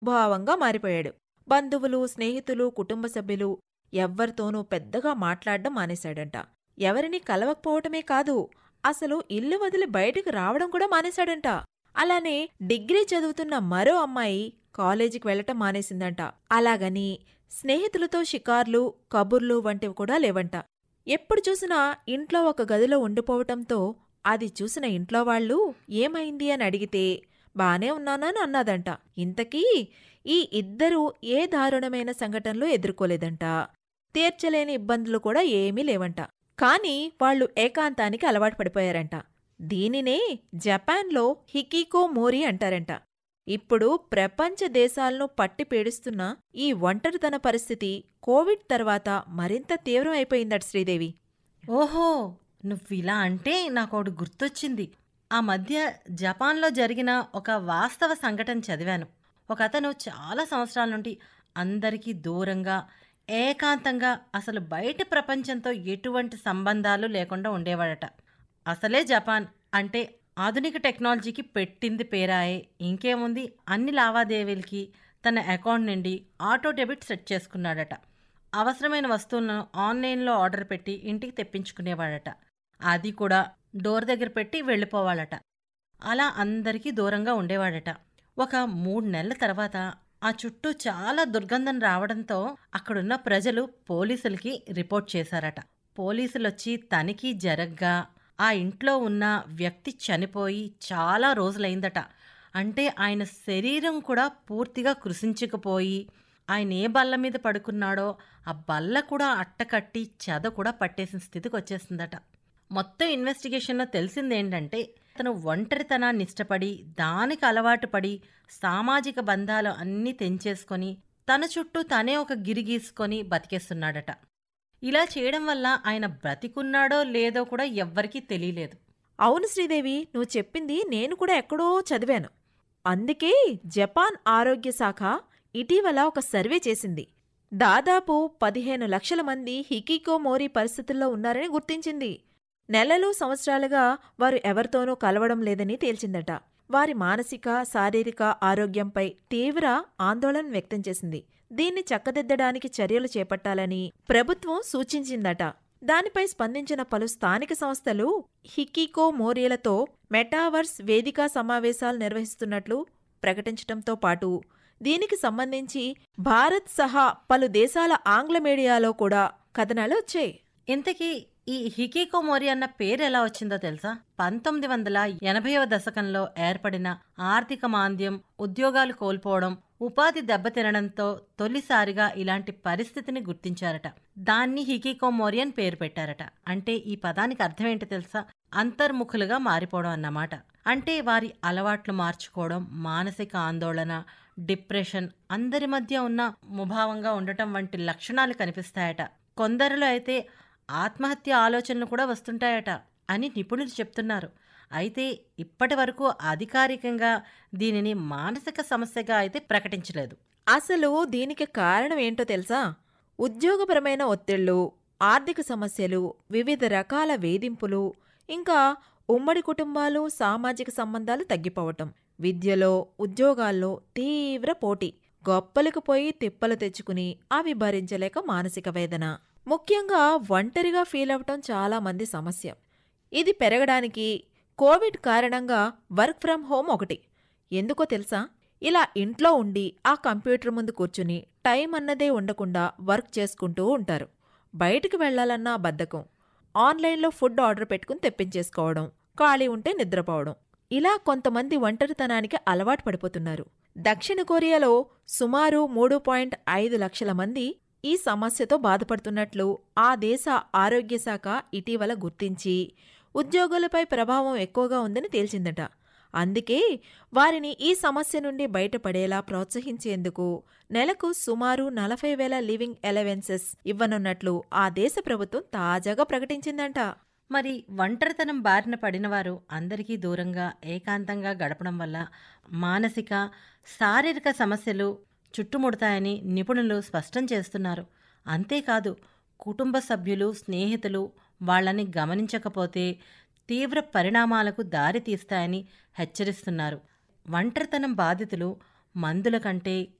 భావంగా మారిపోయాడు బంధువులు స్నేహితులు కుటుంబ సభ్యులు ఎవ్వరితోనూ పెద్దగా మాట్లాడడం మానేశాడంట ఎవరిని కలవకపోవటమే కాదు అసలు ఇల్లు వదిలి బయటికి రావడం కూడా మానేశాడంట అలానే డిగ్రీ చదువుతున్న మరో అమ్మాయి కాలేజీకి వెళ్లటం మానేసిందంట అలాగని స్నేహితులతో షికార్లు కబుర్లు వంటివి కూడా లేవంట ఎప్పుడు చూసినా ఇంట్లో ఒక గదిలో ఉండిపోవటంతో అది చూసిన ఇంట్లో వాళ్ళు ఏమైంది అని అడిగితే బానే ఉన్నానని అన్నదంట ఇంతకీ ఈ ఇద్దరూ ఏ దారుణమైన సంఘటనలు ఎదుర్కోలేదంట తీర్చలేని ఇబ్బందులు కూడా ఏమీ లేవంట కాని వాళ్ళు ఏకాంతానికి అలవాటు పడిపోయారంట దీనినే జపాన్లో హికీకో మోరి అంటారంట ఇప్పుడు ప్రపంచ దేశాలను పట్టి పీడిస్తున్న ఈ ఒంటరితన పరిస్థితి కోవిడ్ తర్వాత మరింత తీవ్రం అయిపోయిందట శ్రీదేవి ఓహో నువ్విలా అంటే నాకోటి గుర్తొచ్చింది ఆ మధ్య జపాన్లో జరిగిన ఒక వాస్తవ సంఘటన చదివాను ఒక అతను చాలా సంవత్సరాల నుండి అందరికీ దూరంగా ఏకాంతంగా అసలు బయట ప్రపంచంతో ఎటువంటి సంబంధాలు లేకుండా ఉండేవాడట అసలే జపాన్ అంటే ఆధునిక టెక్నాలజీకి పెట్టింది పేరాయే ఇంకేముంది అన్ని లావాదేవీలకి తన అకౌంట్ నుండి ఆటో డెబిట్ సెట్ చేసుకున్నాడట అవసరమైన వస్తువులను ఆన్లైన్లో ఆర్డర్ పెట్టి ఇంటికి తెప్పించుకునేవాడట అది కూడా డోర్ దగ్గర పెట్టి వెళ్ళిపోవాలట అలా అందరికీ దూరంగా ఉండేవాడట ఒక మూడు నెలల తర్వాత ఆ చుట్టూ చాలా దుర్గంధం రావడంతో అక్కడున్న ప్రజలు పోలీసులకి రిపోర్ట్ చేశారట పోలీసులొచ్చి తనిఖీ జరగ్గా ఆ ఇంట్లో ఉన్న వ్యక్తి చనిపోయి చాలా రోజులైందట అంటే ఆయన శరీరం కూడా పూర్తిగా కృషించుకుపోయి ఆయన ఏ బల్ల మీద పడుకున్నాడో ఆ బల్ల కూడా అట్టకట్టి చెద కూడా పట్టేసిన స్థితికి వచ్చేసిందట మొత్తం ఇన్వెస్టిగేషన్లో తెలిసిందేంటంటే అతను ఒంటరితనాన్ని ఇష్టపడి దానికి అలవాటు పడి సామాజిక బంధాలు అన్నీ తెంచేసుకొని తన చుట్టూ తనే ఒక గిరి గీసుకొని బతికేస్తున్నాడట ఇలా చేయడం వల్ల ఆయన బ్రతికున్నాడో లేదో కూడా ఎవ్వరికీ తెలియలేదు అవును శ్రీదేవి నువ్వు చెప్పింది నేను కూడా ఎక్కడో చదివాను అందుకే జపాన్ ఆరోగ్య శాఖ ఇటీవల ఒక సర్వే చేసింది దాదాపు పదిహేను లక్షల మంది హికికోమోరి పరిస్థితుల్లో ఉన్నారని గుర్తించింది నెలలు సంవత్సరాలుగా వారు ఎవరితోనూ కలవడం లేదని తేల్చిందట వారి మానసిక శారీరక ఆరోగ్యంపై తీవ్ర ఆందోళన వ్యక్తం చేసింది దీన్ని చక్కదిద్దడానికి చర్యలు చేపట్టాలని ప్రభుత్వం సూచించిందట దానిపై స్పందించిన పలు స్థానిక సంస్థలు హికీకో మోరియలతో మెటావర్స్ వేదికా సమావేశాలు నిర్వహిస్తున్నట్లు ప్రకటించటంతో పాటు దీనికి సంబంధించి భారత్ సహా పలు దేశాల ఆంగ్ల మీడియాలో కూడా కథనాలు వచ్చాయి ఇంతకీ ఈ హికీకోమోరి అన్న పేరు ఎలా వచ్చిందో తెలుసా పంతొమ్మిది వందల ఎనభైవ దశకంలో ఏర్పడిన ఆర్థిక మాంద్యం ఉద్యోగాలు కోల్పోవడం ఉపాధి దెబ్బతినడంతో తొలిసారిగా ఇలాంటి పరిస్థితిని గుర్తించారట దాన్ని హికీకోమోరి అని పేరు పెట్టారట అంటే ఈ పదానికి అర్థం ఏంటి తెలుసా అంతర్ముఖులుగా మారిపోవడం అన్నమాట అంటే వారి అలవాట్లు మార్చుకోవడం మానసిక ఆందోళన డిప్రెషన్ అందరి మధ్య ఉన్న ముభావంగా ఉండటం వంటి లక్షణాలు కనిపిస్తాయట కొందరిలో అయితే ఆత్మహత్య ఆలోచనలు కూడా వస్తుంటాయట అని నిపుణులు చెప్తున్నారు అయితే ఇప్పటి వరకు అధికారికంగా దీనిని మానసిక సమస్యగా అయితే ప్రకటించలేదు అసలు దీనికి కారణం ఏంటో తెలుసా ఉద్యోగపరమైన ఒత్తిళ్లు ఆర్థిక సమస్యలు వివిధ రకాల వేధింపులు ఇంకా ఉమ్మడి కుటుంబాలు సామాజిక సంబంధాలు తగ్గిపోవటం విద్యలో ఉద్యోగాల్లో తీవ్ర పోటీ గొప్పలకు పోయి తిప్పలు తెచ్చుకుని అవి భరించలేక మానసిక వేదన ముఖ్యంగా ఒంటరిగా ఫీల్ అవటం చాలా మంది సమస్య ఇది పెరగడానికి కోవిడ్ కారణంగా వర్క్ ఫ్రం హోమ్ ఒకటి ఎందుకో తెలుసా ఇలా ఇంట్లో ఉండి ఆ కంప్యూటర్ ముందు కూర్చుని టైం అన్నదే ఉండకుండా వర్క్ చేసుకుంటూ ఉంటారు బయటికి వెళ్లాలన్నా బద్ధకం ఆన్లైన్లో ఫుడ్ ఆర్డర్ పెట్టుకుని తెప్పించేసుకోవడం ఖాళీ ఉంటే నిద్రపోవడం ఇలా కొంతమంది ఒంటరితనానికి అలవాటు పడిపోతున్నారు దక్షిణ కొరియాలో సుమారు మూడు పాయింట్ ఐదు లక్షల మంది ఈ సమస్యతో బాధపడుతున్నట్లు ఆ దేశ ఆరోగ్య శాఖ ఇటీవల గుర్తించి ఉద్యోగులపై ప్రభావం ఎక్కువగా ఉందని తేల్చిందట అందుకే వారిని ఈ సమస్య నుండి బయటపడేలా ప్రోత్సహించేందుకు నెలకు సుమారు నలభై వేల లివింగ్ ఎలవెన్సెస్ ఇవ్వనున్నట్లు ఆ దేశ ప్రభుత్వం తాజాగా ప్రకటించిందంట మరి ఒంటరితనం బారిన పడినవారు అందరికీ దూరంగా ఏకాంతంగా గడపడం వల్ల మానసిక శారీరక సమస్యలు చుట్టుముడతాయని నిపుణులు స్పష్టం చేస్తున్నారు అంతేకాదు కుటుంబ సభ్యులు స్నేహితులు వాళ్ళని గమనించకపోతే తీవ్ర పరిణామాలకు దారి తీస్తాయని హెచ్చరిస్తున్నారు ఒంటరితనం బాధితులు మందుల కంటే